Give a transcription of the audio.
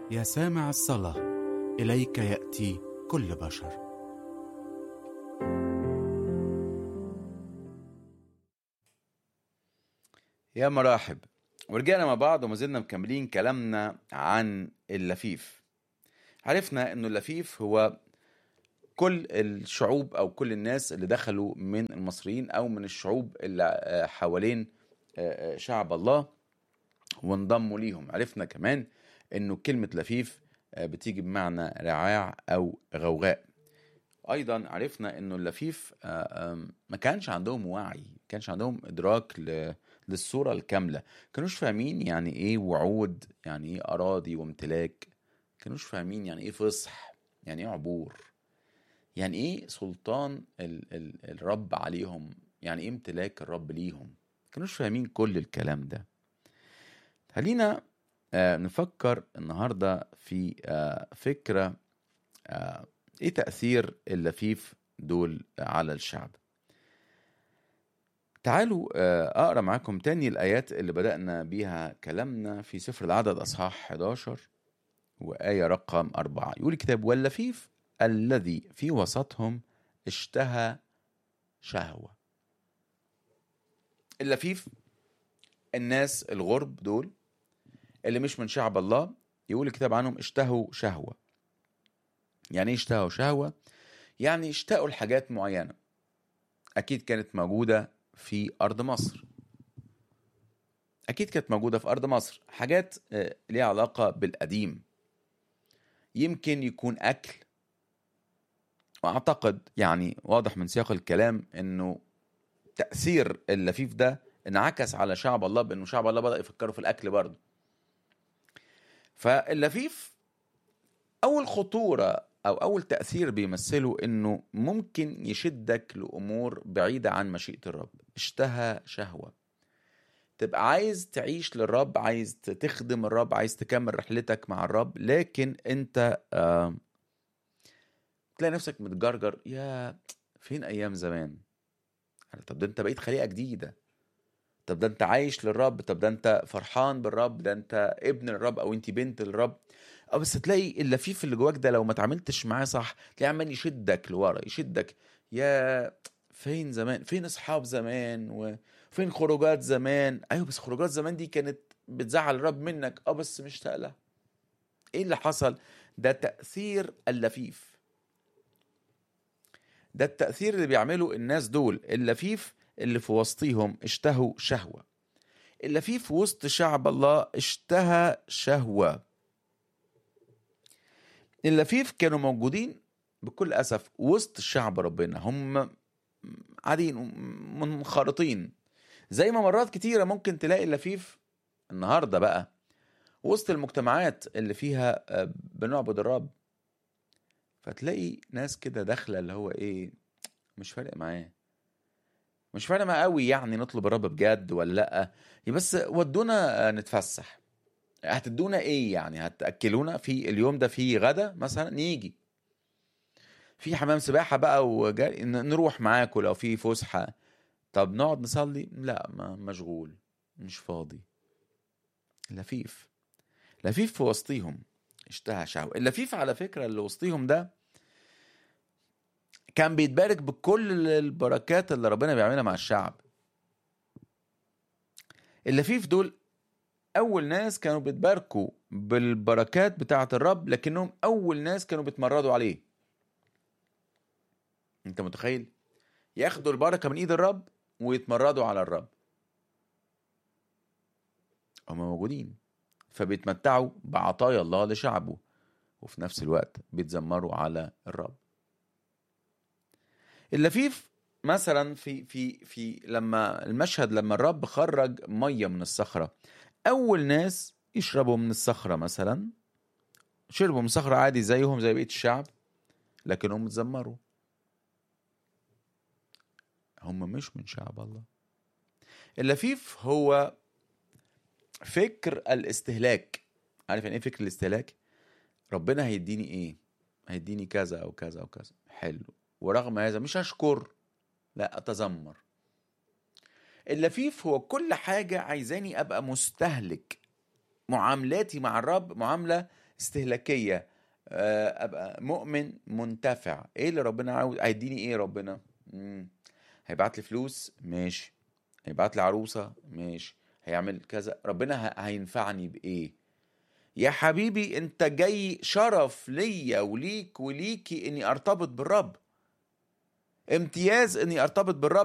يا سامع الصلاة إليك يأتي كل بشر يا مراحب ورجعنا مع بعض وما زلنا مكملين كلامنا عن اللفيف عرفنا انه اللفيف هو كل الشعوب او كل الناس اللي دخلوا من المصريين او من الشعوب اللي آه، حوالين آه، آه، شعب الله وانضموا ليهم عرفنا كمان انه كلمة لفيف آه، بتيجي بمعنى رعاع او غوغاء ايضا عرفنا انه اللفيف آه، آم، ما كانش عندهم وعي ما كانش عندهم ادراك ل- للصورة الكاملة كانوش فاهمين يعني ايه وعود يعني ايه اراضي وامتلاك كانوش فاهمين يعني ايه فصح يعني ايه عبور يعني ايه سلطان ال ال الرب عليهم يعني ايه امتلاك الرب ليهم كانوش فاهمين كل الكلام ده خلينا آه نفكر النهارده في آه فكره آه ايه تاثير اللفيف دول على الشعب تعالوا آه اقرا معاكم تاني الايات اللي بدانا بيها كلامنا في سفر العدد اصحاح 11 وآية رقم أربعة يقول الكتاب واللفيف الذي في وسطهم اشتهى شهوة اللفيف الناس الغرب دول اللي مش من شعب الله يقول الكتاب عنهم اشتهوا شهوة يعني ايه اشتهوا شهوة يعني اشتهوا لحاجات معينة أكيد كانت موجودة في أرض مصر أكيد كانت موجودة في أرض مصر حاجات آه، ليها علاقة بالقديم يمكن يكون أكل وأعتقد يعني واضح من سياق الكلام إنه تأثير اللفيف ده انعكس على شعب الله بإنه شعب الله بدأ يفكروا في الأكل برضه فاللفيف أول خطورة أو أول تأثير بيمثله إنه ممكن يشدك لأمور بعيدة عن مشيئة الرب اشتهى شهوة تبقى عايز تعيش للرب عايز تخدم الرب عايز تكمل رحلتك مع الرب لكن انت آه تلاقي نفسك متجرجر يا فين ايام زمان طب ده انت بقيت خليقه جديده طب ده انت عايش للرب طب ده انت فرحان بالرب ده انت ابن الرب او انت بنت الرب اه بس تلاقي اللفيف اللي جواك ده لو ما اتعاملتش معاه صح تلاقيه عمال يشدك لورا يشدك يا فين زمان فين اصحاب زمان وفين خروجات زمان ايوه بس خروجات زمان دي كانت بتزعل الرب منك اه بس مشتاق لها ايه اللي حصل ده تأثير اللفيف ده التأثير اللي بيعمله الناس دول اللفيف اللي في وسطيهم اشتهوا شهوة اللفيف في وسط شعب الله اشتهى شهوة اللفيف كانوا موجودين بكل أسف وسط شعب ربنا هم قاعدين منخرطين زي ما مرات كتيرة ممكن تلاقي اللفيف النهاردة بقى وسط المجتمعات اللي فيها آه، بنعبد الرب فتلاقي ناس كده داخلة اللي هو ايه مش فارق معاه مش فارق معاه قوي يعني نطلب الرب بجد ولا لا بس ودونا آه، نتفسح هتدونا ايه يعني هتاكلونا في اليوم ده في غدا مثلا نيجي في حمام سباحه بقى وجري ن- نروح معاكم لو في فسحه طب نقعد نصلي لا ما مشغول مش فاضي لفيف لفيف في وسطيهم اشتهى شهوة اللفيف على فكرة اللي وسطيهم ده كان بيتبارك بكل البركات اللي ربنا بيعملها مع الشعب اللفيف دول أول ناس كانوا بيتباركوا بالبركات بتاعة الرب لكنهم أول ناس كانوا بيتمردوا عليه أنت متخيل؟ ياخدوا البركة من إيد الرب ويتمردوا على الرب هم موجودين فبيتمتعوا بعطايا الله لشعبه وفي نفس الوقت بيتذمروا على الرب اللفيف مثلا في في في لما المشهد لما الرب خرج ميه من الصخره اول ناس يشربوا من الصخره مثلا شربوا من الصخره عادي زيهم زي بقيه الشعب لكنهم اتذمروا هم مش من شعب الله اللفيف هو فكر الاستهلاك عارف يعني ايه فكر الاستهلاك ربنا هيديني ايه هيديني كذا او كذا او كذا حلو ورغم هذا مش هشكر لا اتذمر اللفيف هو كل حاجة عايزاني ابقى مستهلك معاملاتي مع الرب معاملة استهلاكيه آه، ابقى مؤمن منتفع ايه اللي ربنا عاوز هيديني ايه ربنا مم. هيبعت لي فلوس ماشي هيبعت لي عروسه ماشي هيعمل كذا ربنا ه- هينفعني بايه يا حبيبي انت جاي شرف ليا وليك وليكي اني ارتبط بالرب امتياز اني ارتبط بالرب